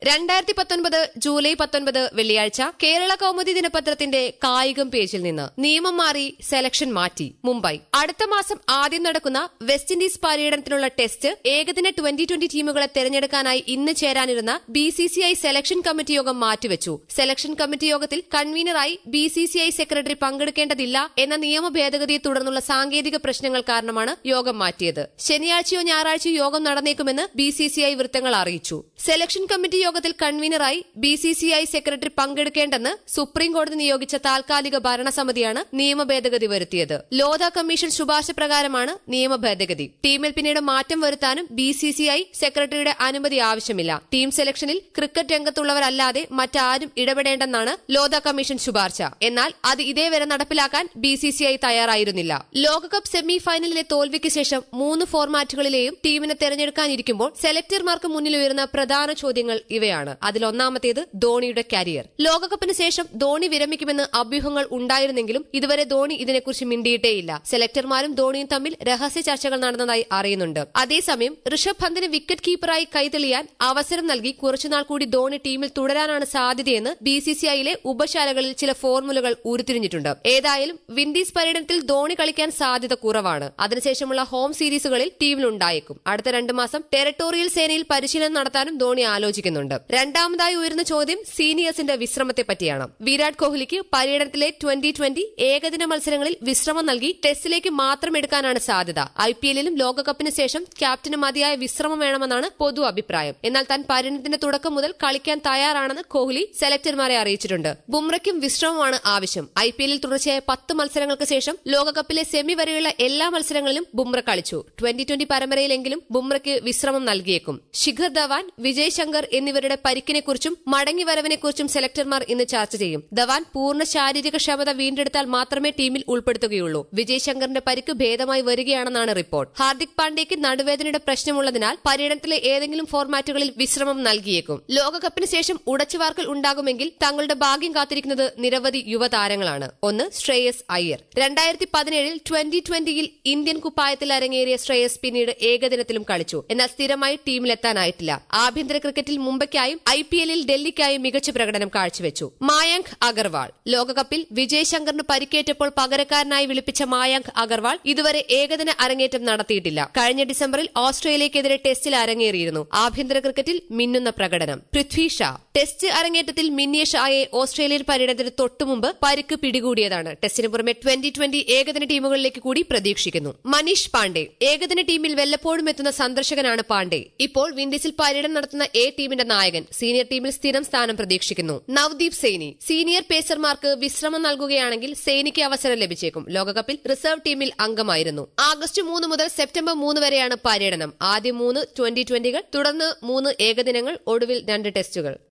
രണ്ടായിരത്തി പത്തൊൻപത് ജൂലൈ പത്തൊൻപത് വെള്ളിയാഴ്ച കേരള കൗമുദി ദിനപത്രത്തിന്റെ കായികം പേജിൽ നിന്ന് നിയമം മാറി സെലക്ഷൻ മാറ്റി മുംബൈ അടുത്ത മാസം ആദ്യം നടക്കുന്ന വെസ്റ്റ് ഇൻഡീസ് പര്യടനത്തിനുള്ള ടെസ്റ്റ് ഏകദിന ട്വന്റി ട്വന്റി ടീമുകളെ തെരഞ്ഞെടുക്കാനായി ഇന്ന് ചേരാനിരുന്ന B C C I selection committee യോഗം മാറ്റിവെച്ചു സെലക്ഷൻ കമ്മിറ്റി യോഗത്തിൽ കൺവീനറായി B C C I secretary പങ്കെടുക്കേണ്ടതില്ല എന്ന നിയമ ഭേദഗതിയെ തുടർന്നുള്ള സാങ്കേതിക പ്രശ്നങ്ങൾ കാരണമാണ് യോഗം മാറ്റിയത് ശനിയാഴ്ചയോ ഞായറാഴ്ചയോ യോഗം നടന്നേക്കുമെന്ന് ബി സി സി ഐ വൃത്തങ്ങൾ അറിയിച്ചു സെലക്ഷൻ കമ്മിറ്റി യോഗത്തിൽ കൺവീനറായി B C C I secretary പങ്കെടുക്കേണ്ടെന്ന് സുപ്രീം കോടതി നിയോഗിച്ച താൽക്കാലിക ഭരണസമിതിയാണ് നിയമ ഭേദഗതി വരുത്തിയത് ലോധ കമ്മീഷൻ ശുപാർശ പ്രകാരമാണ് നിയമ ഭേദഗതി ടീമിൽ പിന്നീട് മാറ്റം വരുത്താനും ബി സി സി ഐ സെക്രട്ടറിയുടെ അനുമതി ആവശ്യമില്ല ടീം സെലക്ഷനിൽ ക്രിക്കറ്റ് രംഗത്തുള്ളവരല്ലാതെ മറ്റാരും ഇടപെടേണ്ടെന്നാണ് ലോധ കമ്മീഷൻ ശുപാർശ എന്നാൽ അത് ഇതേവരെ നടപ്പിലാക്കാൻ ബി സി സി ഐ തയ്യാറായിരുന്നില്ല ലോകകപ്പ് സെമി ഫൈനലിലെ തോൽവിക്ക് ശേഷം മൂന്ന് ഫോർമാറ്റുകളിലെയും ടീമിനെ തെരഞ്ഞെടുക്കാനിരിക്കുമ്പോൾ സെലക്ടർമാർക്ക് മുന്നിൽ ഉയരുന്ന പ്രധാന ചോദ്യങ്ങൾ ഇവയാണ് അതിലൊന്നാമത്തേത് ധോണിയുടെ കരിയർ ലോകകപ്പിന് ശേഷം ധോണി വിരമിക്കുമെന്ന് അഭ്യൂഹങ്ങൾ ഉണ്ടായിരുന്നെങ്കിലും ഇതുവരെ ധോണി ഇതിനെക്കുറിച്ച് മിണ്ടിയിട്ടേയില്ല സെലക്ടർമാരും ധോണിയും തമ്മിൽ രഹസ്യ ചർച്ചകൾ നടന്നതായി അറിയുന്നുണ്ട് അതേസമയം ഋഷഭ് പന്തിന് വിക്കറ്റ് കീപ്പറായി കൈതെളിയാൻ അവസരം നൽകി കുറച്ചുനാൾ കൂടി ധോണി ടീമിൽ തുടരാനാണ് സാധ്യതയെന്ന് ബി സി സി ഐയിലെ ഉപശാലകളിൽ ചില ഫോർമുലകൾ ഉരുത്തിരിഞ്ഞിട്ടുണ്ട് ഏതായാലും വിൻഡീസ് പര്യടനത്തിൽ ധോണി കളിക്കാൻ സാധ്യത കുറവാണ് അതിനുശേഷമുള്ള ഹോം സീരീസുകളിൽ ടീമിലുണ്ടായേക്കും അടുത്ത രണ്ടു മാസം ടെറിട്ടോറിയൽ സേനയിൽ പരിശീലനം നടത്താനും ധോണി ആലോചിക്കുന്നുണ്ട് രണ്ടാമതായി ഉയർന്ന ചോദ്യം സീനിയേഴ്സിന്റെ വിശ്രമത്തെ പറ്റിയാണ് വിരാട് കോഹ്ലിക്ക് പര്യടനത്തിലെ ട്വന്റി ട്വന്റി ഏകദിന മത്സരങ്ങളിൽ വിശ്രമം നൽകി ടെസ്റ്റിലേക്ക് മാത്രം എടുക്കാനാണ് സാധ്യത ഐ പി എല്ലിലും ലോകകപ്പിന് ശേഷം ക്യാപ്റ്റന് മതിയായ വിശ്രമം വേണമെന്നാണ് പൊതു അഭിപ്രായം എന്നാൽ താൻ പര്യടനത്തിന്റെ തുടക്കം മുതൽ കളിക്കാൻ തയ്യാറാണെന്ന് കോഹ്ലി സെലക്ടർമാരെ അറിയിച്ചിട്ടുണ്ട് ബുംറയ്ക്കും വിശ്രമമാണ് ആവശ്യം ഐ പി എല്ലിൽ തുടർച്ചയായ പത്ത് മത്സരങ്ങൾക്ക് ശേഷം ലോകകപ്പിലെ സെമി വരെയുള്ള എല്ലാ മത്സരങ്ങളിലും ബുംറ കളിച്ചു ട്വന്റി ട്വന്റി പരമ്പരയിലെങ്കിലും ബുംറയ്ക്ക് വിശ്രമം നൽകിയേക്കും ശിഖർ ധവാൻ വിജയ് ശങ്കർ എന്നിവരുടെ പരിക്കിനെക്കുറിച്ചും മടങ്ങിവരവിനെക്കുറിച്ചും സെലക്ടർമാർ ഇന്ന് ചർച്ച ചെയ്യും ധവാൻ പൂർണ്ണ ശാരീരിക ക്ഷമത വീണ്ടെടുത്താൽ മാത്രമേ ടീമിൽ ഉൾപ്പെടുത്തുകയുള്ളൂ വിജയ് ശങ്കറിന്റെ പരിക്ക് ഭേദമായി വരികയാണെന്നാണ് റിപ്പോർട്ട് ഹാർദിക് പാണ്ഡ്യയ്ക്ക് നടുവേദനയുടെ പ്രശ്നമുള്ളതിനാൽ പര്യടനത്തിലെ ഏതെങ്കിലും ഫോർമാറ്റുകളിൽ വിശ്രമം നൽകിയേക്കും ലോകകപ്പിന് ശേഷം ഉടച്ചുവാർക്കൽ ഉണ്ടാകുമെങ്കിൽ തങ്ങളുടെ ഭാഗ്യം കാത്തിരിക്കുന്നത് നിരവധി യുവതാരങ്ങളാണ് ഒന്ന് ശ്രേയസ് അയ്യർ രണ്ടായിരത്തി പതിനേഴിൽ ട്വന്റി ട്വന്റിയിൽ ഇന്ത്യൻ കുപ്പായത്തിൽ അരങ്ങേറിയ ശ്രേയസ് പിന്നീട് ഏകദിനത്തിലും കളിച്ചു എന്നാൽ സ്ഥിരമായി ടീമിലെത്താനായിട്ടില്ല ആഭ്യന്തര ക്രിക്കറ്റിൽ മുംബൈക്കായും ഐ പി എല്ലിൽ ഡൽഹിക്കായും മികച്ച പ്രകടനം കാഴ്ചവെച്ചു മായാങ്ക് അഗർവാൾ ലോകകപ്പിൽ വിജയ് ശങ്കറിന് പരിക്കേറ്റപ്പോൾ പകരക്കാരനായി വിളിപ്പിച്ച മായാങ്ക് അഗർവാൾ ഇതുവരെ ഏകദിന അരങ്ങേറ്റം നടത്തിയിട്ടില്ല കഴിഞ്ഞ ഡിസംബറിൽ ഓസ്ട്രേലിയക്കെതിരെ ടെസ്റ്റിൽ അരങ്ങേറിയിരുന്നു ആഭ്യന്തര ക്രിക്കറ്റിൽ മിന്നുന്ന പ്രകടനം പൃഥ്വി ഷാ ടെസ്റ്റ് അരങ്ങേറ്റത്തിൽ മിന്നിയ ഷായെ ഓസ്ട്രേലിയൻ പര്യടനത്തിന് തൊട്ടുമുമ്പ് പരിക്ക് പിടികൂടിയതാണ് ടെസ്റ്റിന് പുറമെ ട്വന്റി ട്വന്റി ഏകദിന ടീമുകളിലേക്ക് കൂടി പ്രതീക്ഷിക്കുന്നു മനീഷ് പാണ്ഡെ ഏകദിന ടീമിൽ വല്ലപ്പോഴും എത്തുന്ന സന്ദർശകനാണ് പാണ്ഡെ ഇപ്പോൾ വിൻഡീസിൽ പര്യടനം നടത്തുന്ന എ ടീമിന്റെ നായകൻ സീനിയർ ടീമിൽ സ്ഥിരം സ്ഥാനം പ്രതീക്ഷിക്കുന്നു നവദീപ് സൈനി സീനിയർ പേസർമാർക്ക് വിശ്രമം നൽകുകയാണെങ്കിൽ സൈനിക്ക് അവസരം ലഭിച്ചേക്കും ലോകകപ്പിൽ റിസർവ് ടീമിൽ അംഗമായിരുന്നു ആഗസ്റ്റ് മൂന്ന് മുതൽ സെപ്റ്റംബർ മൂന്ന് വരെയാണ് പര്യടനം ആദ്യം മൂന്ന് ട്വന്റി ട്വന്റികൾ തുടർന്ന് മൂന്ന് ഏകദിനങ്ങൾ ഒടുവിൽ രണ്ട് ടെസ്റ്റുകൾ